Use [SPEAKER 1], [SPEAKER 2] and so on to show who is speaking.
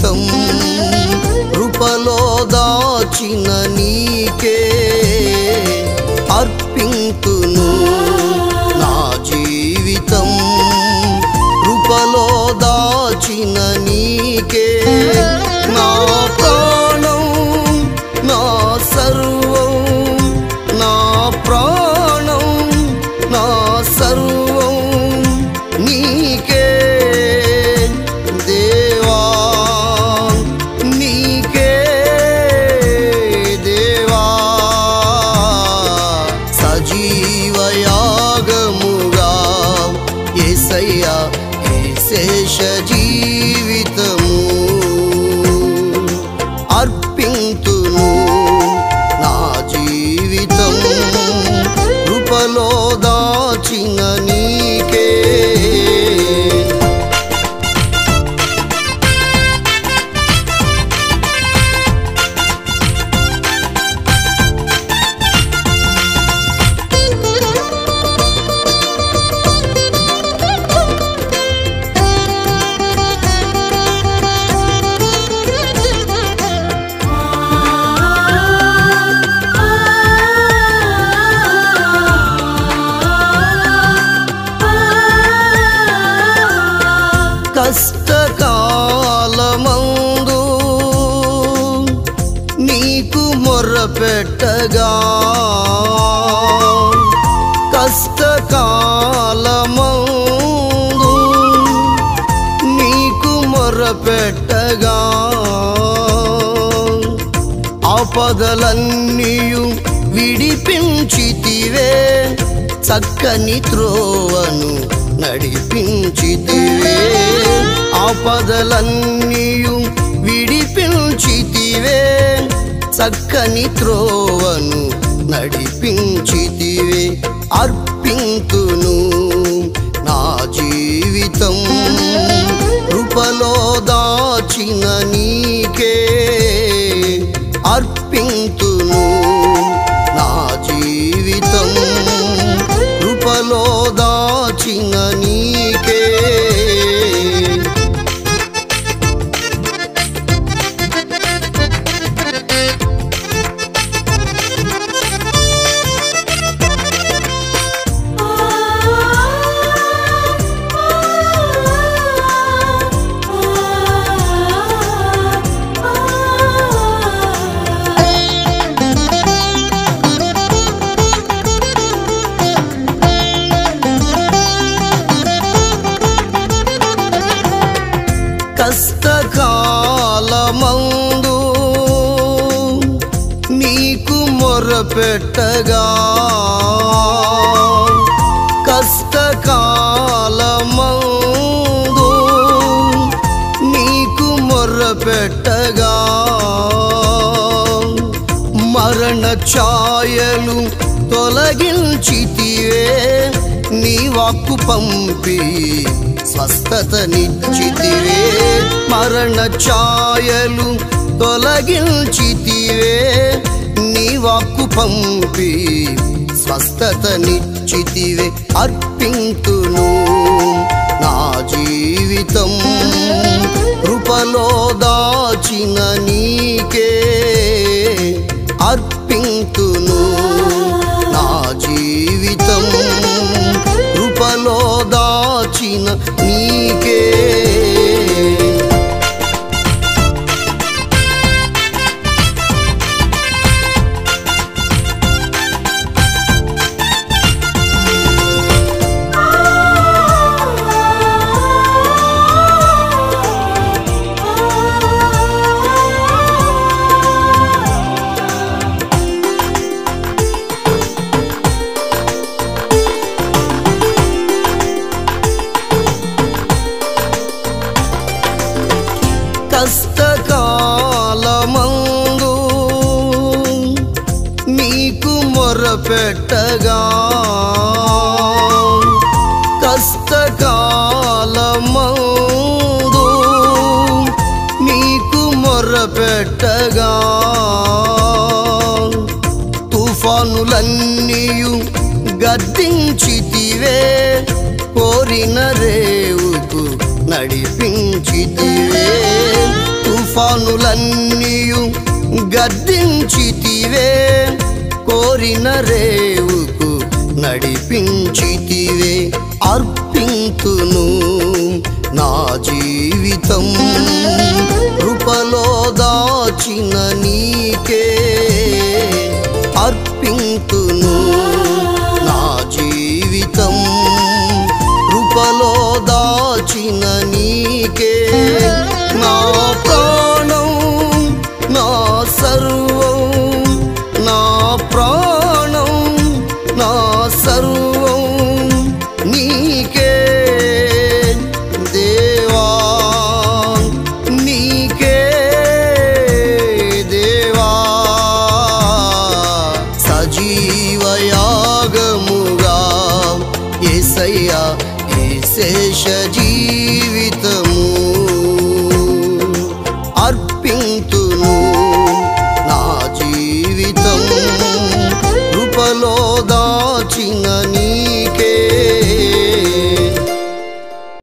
[SPEAKER 1] జీవితం కృపలో దాచిన నీకే అర్పింతును నా జీవితం కృపలో దాచిన నీకే నా ప్రాణం నా సర్వం నా ప్రాణం నా సర్వం నీకే దేవా నీకే దేవా సజీవయాగముగా ఏసయ్యా ఏశేష జీవితము అర్పింతును నా జీవితం కృపలో దాచిన నీకే కష్టకాలమందు నీకు మొర్రపెట్టగా కష్టకాలమందు నీకు మొర్రపెట్టగా ఆపదలన్నీయు విడిపించితివే చక్కని త్రోవను నడిపించితివే ఆపదలన్నీయు విడిపించితివే చక్కని త్రోవను నడిపించితివే అర్పింతును నా జీవితం కృపలో దాచిన నీకే అర్పింతును నా జీవితం కృపలో దాచిన నీకే కష్టకాలమందు నీకు మొరపెట్టగా కష్టకాలమందు నీకు మొర్రపెట్టగా మరణ ఛాయలు తొలగించితివే నీ వాక్కు పంపి స్వస్థతనిచ్చితివే మరణ ఛాయలు తొలగించితివే నీ వాక్కు పంపి స్వస్థతనిచ్చితివే అర్పింతును నా జీవితం కృపలో దాచిన నీకే అర్పింతును నా జీవితం కృపలో దాచిన నీకే కష్టకాలమందు నీకు మొరపెట్టగా కష్టకాలమందు నీకు మొరపెట్టగా తుఫానులన్నీయు గద్దించితివే కోరిన రేవుకు నడిపించితివే తుఫానులన్నీయు గద్దించితివే కోరిన రేవుకు నడిపించితివే అర్పింతును నా జీవితం కృపలో దాచిన నీకే అర్పింతును నా జీవితం కృపలో దాచిన నీకే నా ప్రాణం నా సర్వం నా ప్రాణం నా సర్వం నీకే దేవా నీకే దేవా సజీవయాగముగా ఏసయ్యా ఏసేష